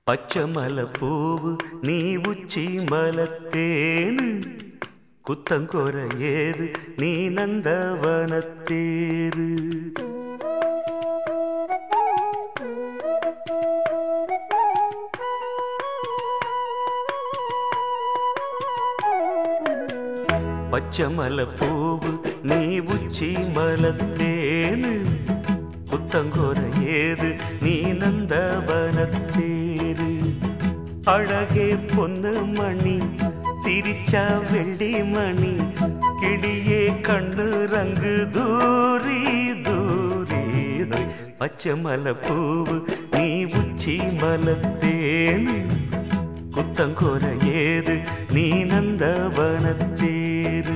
പച്ചമല പൂവ് നീ ഉച്ചി മലത്തേന് കുത്തങ്കൊര ഏത് നീ നന്ദവനത്തേര് പച്ചമല പൂവ് നീ ഉച്ചി മലത്തേന് புத்தங்கொர ஏது நீ நந்தவனத்தேரு அழகே பொண்ணு மணி சிரிச்சா வெள்ளி மணி கிளியே கண்ணு ரங்கு தூரி தூரி பச்சை மலை பூவு நீ உச்சி மலத்தேனு குத்தங்கொர ஏது நீ நந்தவனத்தேரு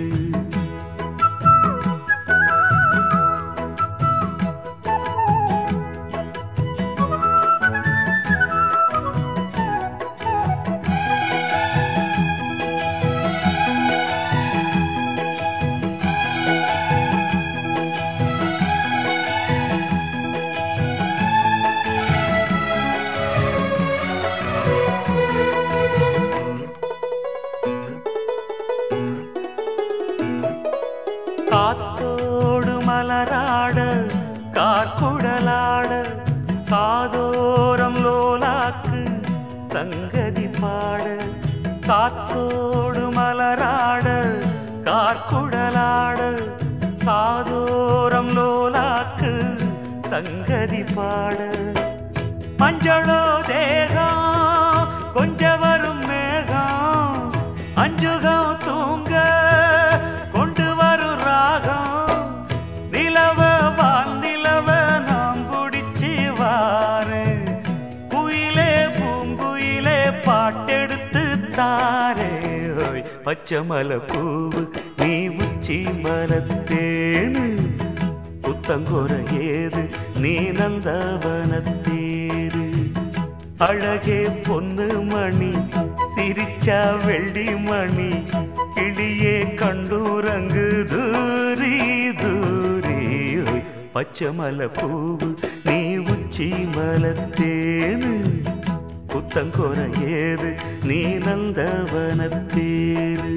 காத்தோடு மலராட கார்குடலாட காதோரம் லோலாக்கு சங்கதி பாட காத்தோடு மலராட கார்குடலாட காதோரம் லோலாக்கு சங்கதி பாட மஞ்சளோ தேகம் கொஞ்ச வரும் மேகம் அஞ்சுகம் தூங்க கொண்டு வரும் ராகம் நிலவ வான் நிலவ நாம் பிடிச்சி வாரு குயிலே பூங்குயிலே பாட்டெடுத்து தாரே ஓய் பச்சை மலை பூவு நீ உச்சி மலத்தேனு புத்தங்கொர ஏது நீ நந்தவனத்தேரு அழகே பொண்ணு மணி சிரிச்சா வெள்ளி மணி கிளியே கண்டூரங்கு தூரி தூரி ஓய் பச்சை மலை பூவு நீ உச்சி மலத்தேனு புத்தங்கொர ஏது நீ நந்தவனத்தேரு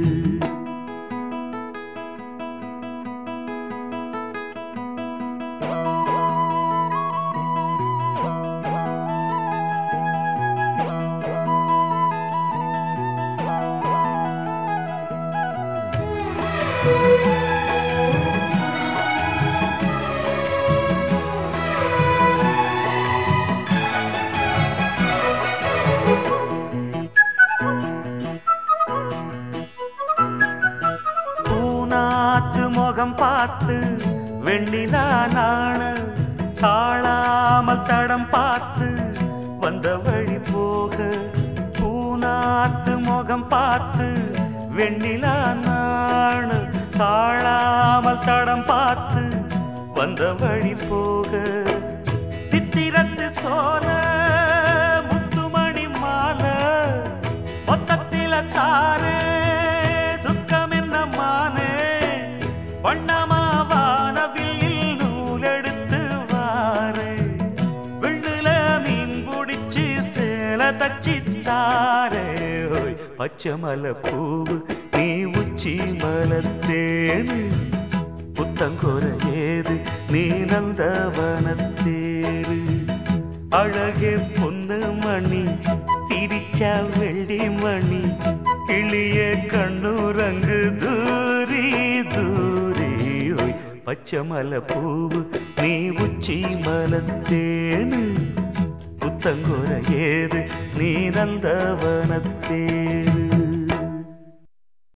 பூநாத்து முகம் பார்த்து வெண்ணிலா நாண தாழாமல் தடம் பார்த்து வந்த வழி போக பூநாத்து முகம் பார்த்து வெண்ணிலா நாண தாழாமல் தடம் பார்த்து வந்த வழி போக சித்திரத்து சோல முத்துமணி மாலை மொத்தத்தில தாரே துக்கம் என்ன மானே வண்ணமாவானவில் நூலெடுத்து வாரே வெள்ளுல மீன் பிடிச்சு சேல தச்சி தாரே ஓய் பச்சை மலை பூவு நீ உச்சி மலத்தேனு புத்தங்கொர ஏது நீ நந்தவனத்தேரு அழகே பொண்ணு மணி சிரிச்சா வெள்ளி மணி கிளிய கண்ணுரங்கு தூரி தூரி ஓய் பச்சை மலை பூவு நீ உச்சி மலத்தேனு புத்தங்கொர ஏது நீ நந்தவனத்தே